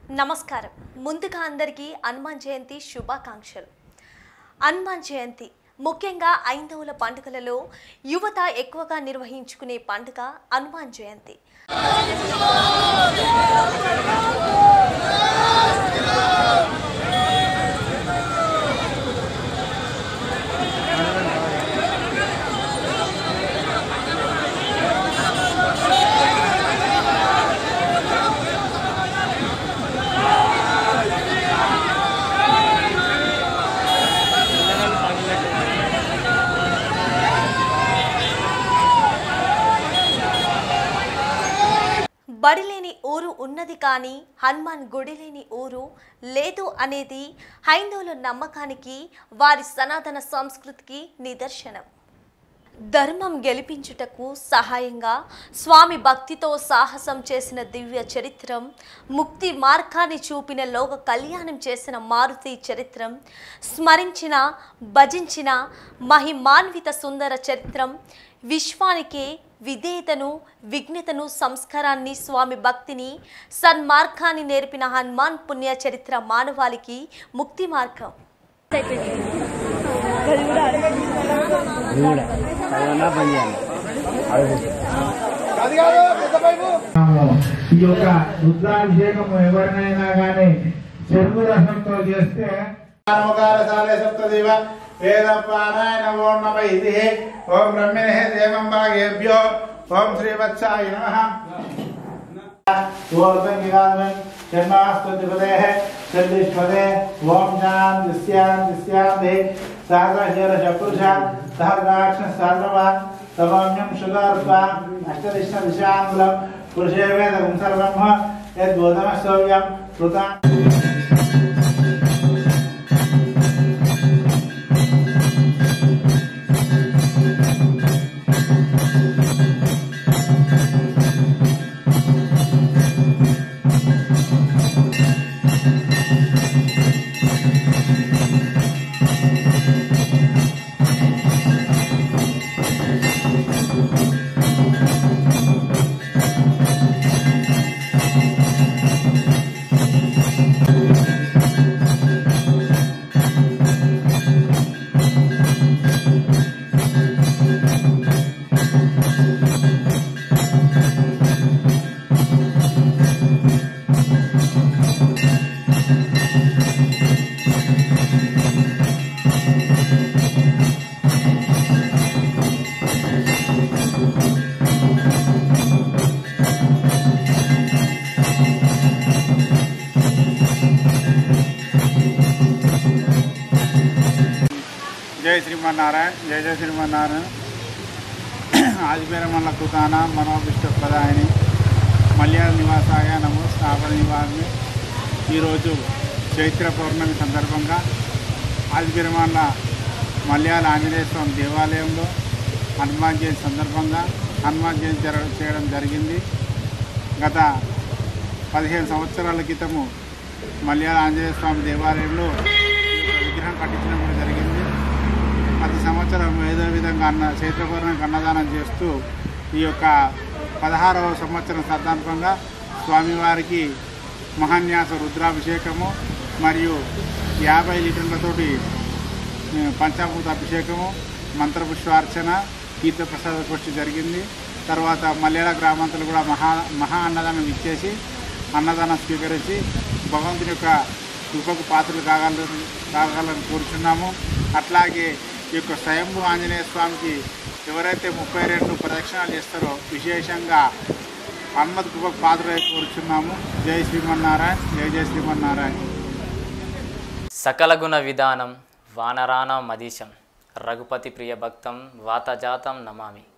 నమస్కారం ముందుగా అందరికీ హనుమాన్ జయంతి శుభాకాంక్షలు హనుమాన్ జయంతి ముఖ్యంగా ఐదవుల పండుగలలో యువత ఎక్కువగా నిర్వహించుకునే పండుగ హనుమాన్ జయంతి బడి లేని ఊరు ఉన్నది కానీ హనుమాన్ గుడి లేని ఊరు లేదు అనేది హైందవుల నమ్మకానికి వారి సనాతన సంస్కృతికి నిదర్శనం ధర్మం గెలిపించుటకు సహాయంగా స్వామి భక్తితో సాహసం చేసిన దివ్య చరిత్రం ముక్తి మార్గాన్ని చూపిన లోక కళ్యాణం చేసిన మారుతి చరిత్రం స్మరించిన భజించిన మహిమాన్విత సుందర చరిత్రం విశ్వానికే విధేయతను విఘ్నతను సంస్కారాన్ని స్వామి భక్తిని సన్మార్గాన్ని నేర్పిన హనుమాన్ పుణ్య చరిత్ర మానవాళికి ముక్తి మార్గం ఈ యొక్క రుద్రాభిషేకం ఎవరినైనా కానీ చెరుకు రసంతో చేస్తే నమకారసాలే సప్తదేవ వేద పారాయణ ఓం నమ ఇది ఓం బ్రహ్మణే దేవం భాగేభ్యో ఓం శ్రీవత్సాయ నమ జన్మాస్తుతిపదే చంద్రిష్పదే ఓం శాంతి శాంతి శాంతి సాగర చపురుష సహద్రాక్ష సర్వ తమోమ్యం సుగార్ప అష్టదిష్ట దిశాంగులం పురుషే వేదం సర్వమ్మ యద్బోధమస్తవ్యం కృతా జై శ్రీమన్నారాయణ జయ జయ శ్రీమన్నారాయణ ఆదిపేరమల్ల కుతాన మనోభిష్ట ప్రదాయని మల్యాళ నివాసాయ నమో స్థాపన నివాసిని ఈరోజు చైత్ర పౌర్ణమి సందర్భంగా ఆదిపేరమల్ల మల్యాల ఆంజనేయ స్వామి దేవాలయంలో హనుమాన్ జయంతి సందర్భంగా హనుమాన్ జయంతి జర చేయడం జరిగింది గత పదిహేను సంవత్సరాల క్రితము మల్యాల ఆంజనేయ స్వామి దేవాలయంలో ఈ యొక్క విగ్రహం కట్టించడం కూడా జరిగింది ప్రతి సంవత్సరం ఏదో విధంగా అన్న చైత్రపూర్ణకు అన్నదానం చేస్తూ ఈ యొక్క పదహారవ సంవత్సరం సందర్భంగా స్వామివారికి మహాన్యాస రుద్రాభిషేకము మరియు యాభై లీటర్లతోటి ఏ, పంచామృత అభిషేకము మంత్రపుష్పార్చన తీర్థప్రసాద గోష్ఠి జరిగింది తర్వాత మల్యాల గ్రామాంతలు కూడా మహా మహా అన్నదానం ఇచ్చేసి అన్నదానం స్వీకరించి భగవంతుని యొక్క కృపకు పాత్రలు కాగలని కాగలని కోరుచున్నాము అట్లాగే ఈ యొక్క స్వయంభూ ఆంజనేయ స్వామికి ఎవరైతే ముప్పై రెండు ప్రదక్షిణాలు చేస్తారో విశేషంగా హనుమత్ కృపకు పాత్ర కోరుచున్నాము జై శ్రీమన్నారాయణ జై జై శ్రీమన్నారాయణ సకల గుణ విధానం వానరాణ మదీశం రఘుపతి ప్రియ భక్తం వాతజాతం నమామి